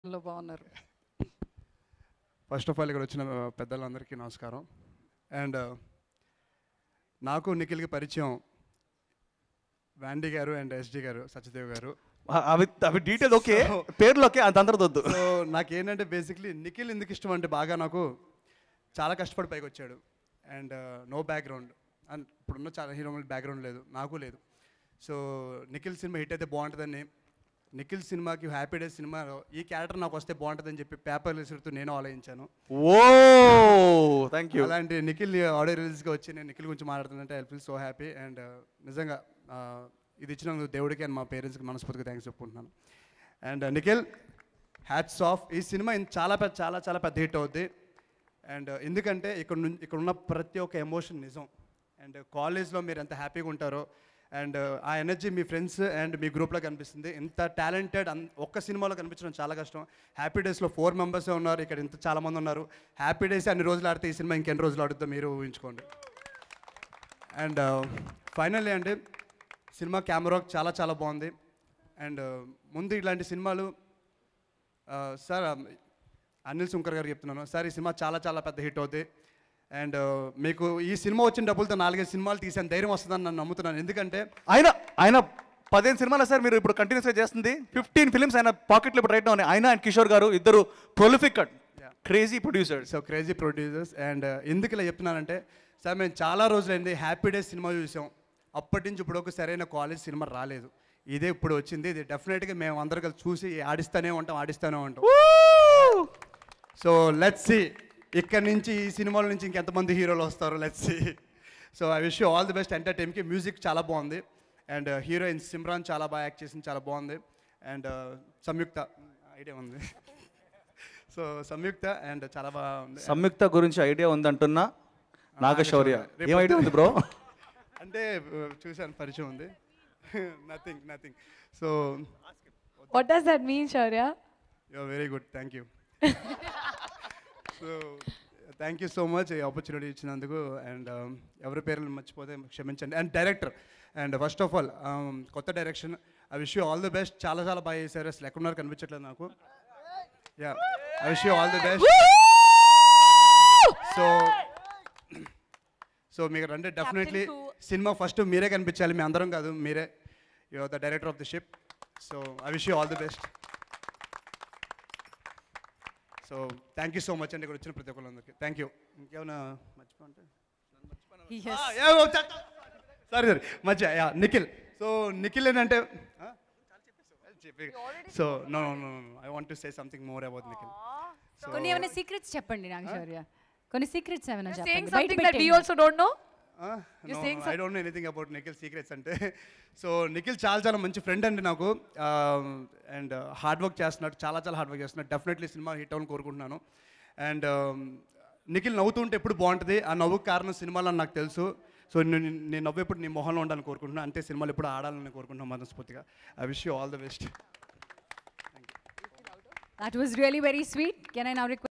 లో బాగున్నారు first of all ఇక్కడ వచ్చిన ఆ, పెద్దలందరికీ నమస్కారం అండ్ నాకు నిఖిల్కి పరిచయం వాండీ గారు అండ్ ఎస్డి గారు సత్యదేవ్ గారు అ- అవి అవి డీటెయిల్ ఓకే So- పేర్లు ఓకే అంత అందరిది వద్దు సో నాకేంటంటే బేసిక్లీ నిఖిల్ ఎందుకు ఇష్టం అంటే బాగా నాకు చాలా కష్టపడి పైకి వచ్చాడు అండ్ నో బ్యాక్గ్రౌండ్ అండ్ ఇప్పుడున్న చాలా హీరో బ్యాక్గ్రౌండ్ లేదు నాకు లేదు సో నిఖిల్ సినిమా హిట్ అయితే బాగుంటుందని నిఖిల్ సినిమాకి హ్యాపీ డేస్ సినిమాలో ఈ క్యారెక్టర్ నాకు వస్తే బాగుంటుందని చెప్పి పేపర్లు విసురుతూ నేను ఆలోచించాను ఓ థ్యాంక్ యూ అలాంటి నిఖిల్ ఆడియో రిలీజ్గా వచ్చి నేను నిఖిల్ గురించి మాట్లాడుతుంటే I feel so happy and నిజంగా ఆ, ఇది ఇచ్చినందుకు దేవుడికి అండ్ మా పేరెంట్స్కి మనస్ఫూర్తిగా థ్యాంక్స్ చెప్పుకుంటున్నాను అండ్ నిఖిల్ హ్యాట్స్ ఆఫ్ ఈ సినిమా ఇన్- చాలా పెద్ద చాలా చాలా పెద్ద హిట్ అవుద్ది అండ్ ఎందుకంటే ఇక్కడ నుంచి ఇక్కడ ఉన్న ప్రతి ఒక్క ఎమోషన్ నిజం అండ్ కాలేజ్లో మీరు ఎంత హ్యాపీగా ఉంటారో అండ్ ఆ ఎనర్జీ మీ ఫ్రెండ్స్ అండ్ మీ గ్రూప్లో కనిపిస్తుంది ఇంత టాలెంటెడ్ ఒక్క సినిమాలో కనిపించడం చాలా కష్టం హ్యాపీ డేస్లో ఫోర్ మెంబర్సే ఉన్నారు ఇక్కడ ఇంత చాలా మంది ఉన్నారు హ్యాపీ డేస్ అన్ని రోజులు ఆడితే ఈ సినిమా ఇంకెన్ని రోజులు ఆడుతుందో మీరు ఊహించుకోండి అండ్ ఫైనల్లీ అంటే సినిమా కెమెరా చాలా చాలా బాగుంది అండ్ ముందు ఇలాంటి సినిమాలు సార్ అనిల్ శంకర్ గారు చెప్తున్నాను సార్ ఈ సినిమా చాలా చాలా పెద్ద హిట్ అవుద్ది అండ్ మీకు ఈ సినిమా వచ్చిన డబ్బులతో నాలుగైదు సినిమాలు తీసాను ధైర్యం వస్తుందని నేను నమ్ముతున్నాను ఎందుకంటే ఆయన ఆయన పదిహేను సినిమాలు సార్ మీరు ఇప్పుడు కంటిన్యూస్గా చేస్తుంది ఫిఫ్టీన్ ఫిల్మ్స్ ఆయన పాకెట్లో ఇప్పుడు రైట్ ఉన్నాయి ఆయన అండ్ కిషోర్ గారు ఇద్దరు prolific crazy producers so crazy producers and ఎందుకు ఇలా చెప్తున్నానంటే సార్ మేము చాలా రోజులైంది హ్యాపీ డేస్ సినిమా చూసాం అప్పటి నుంచి ఇప్పుడు ఒక సరైన కాలేజ్ సినిమా రాలేదు ఇదే ఇప్పుడు వచ్చింది ఇది డెఫినెట్గా మేము అందరు కలిసి చూసి ఆడిస్తూనే ఉంటాం ఆడిస్తూనే ఉంటాం సో లెట్స్ సి ఇక్కడ నుంచి ఈ సినిమాల నుంచి ఇంకెంతమంది హీరోలు వస్తారు let's see so I wish all the best ఎంటర్టైన్కి మ్యూజిక్ చాలా బాగుంది అండ్ హీరోయిన్ సిమ్రాన్ చాలా బాగా యాక్ట్ చేసింది చాలా బాగుంది అండ్ సంయుక్త ఐడియా ఉంది సో సంయుక్త అండ్ చాలా బాగుంది సంయుక్త గురించి ఐడియా ఉందంటున్నా నాగశౌర్య ఏం ఐడియా ఉంది బ్రో అంటే uh, చూశాను పరిచయం ఉంది nothing nothing so What does that mean, Shaurya? You very good thank you so thank you so much ఈ ఆపర్చునిటీ ఇచ్చినందుకు అండ్ ఎవరి పేర్లు మర్చిపోతే క్షమించండి and director and first of all కొత్త direction I wish you all the best చాలా చాలా బాగా చేశారు అసలు ఎక్కడున్నారు కనిపించట్లేదు నాకు yeah I wish you all the best so so మీకు అంటే డెఫినెట్లీ సినిమా ఫస్ట్ మీరే కనిపించాలి మీ అందరం కాదు మీరే you the director of the ship so I wish you all the best so thank you so much అండి ఇక్కడ వచ్చిన ప్రతి ఒక్కళ్ళందరికీ థ్యాంక్ యూ ఇంకేమైనా మర్చిపోంటే సారీ సారీ మధ్య యా నిఖిల్ సో నిఖిల్ ఏంటంటే so no no I want to say something more about Nikhil కొన్ని ఏమైనా సీక్రెట్స్ చెప్పండి నాగశౌర్య కొన్ని సీక్రెట్స్ ఏమైనా You're saying చెప్పండి బయట something that we పెట్టండి. also don't know? You're saying I don't know anything about Nikhil secrets అంటే సో నిఖిల్ చాలా చాలా మంచి ఫ్రెండ్ అండి నాకు అండ్ హార్డ్ వర్క్ చేస్తున్నాడు చాలా చాలా హార్డ్ వర్క్ చేస్తున్నాడు డెఫినెట్లీ సినిమా హిట్ అవ్వాలని కోరుకుంటున్నాను అండ్ నిఖిల్ నవ్వుతుంటే ఎప్పుడు బాగుంటుంది ఆ నవ్వుకు కారణం సినిమాలో అని నాకు తెలుసు సో నేను నేను నవ్వు ఎప్పుడు నీ మొహంలో ఉండాలని కోరుకుంటున్నాను అంతే సినిమాలు ఎప్పుడు ఆడాలని కోరుకుంటున్నాను మనస్ఫూర్తిగా I wish you all the best That was really very sweet. Can I now request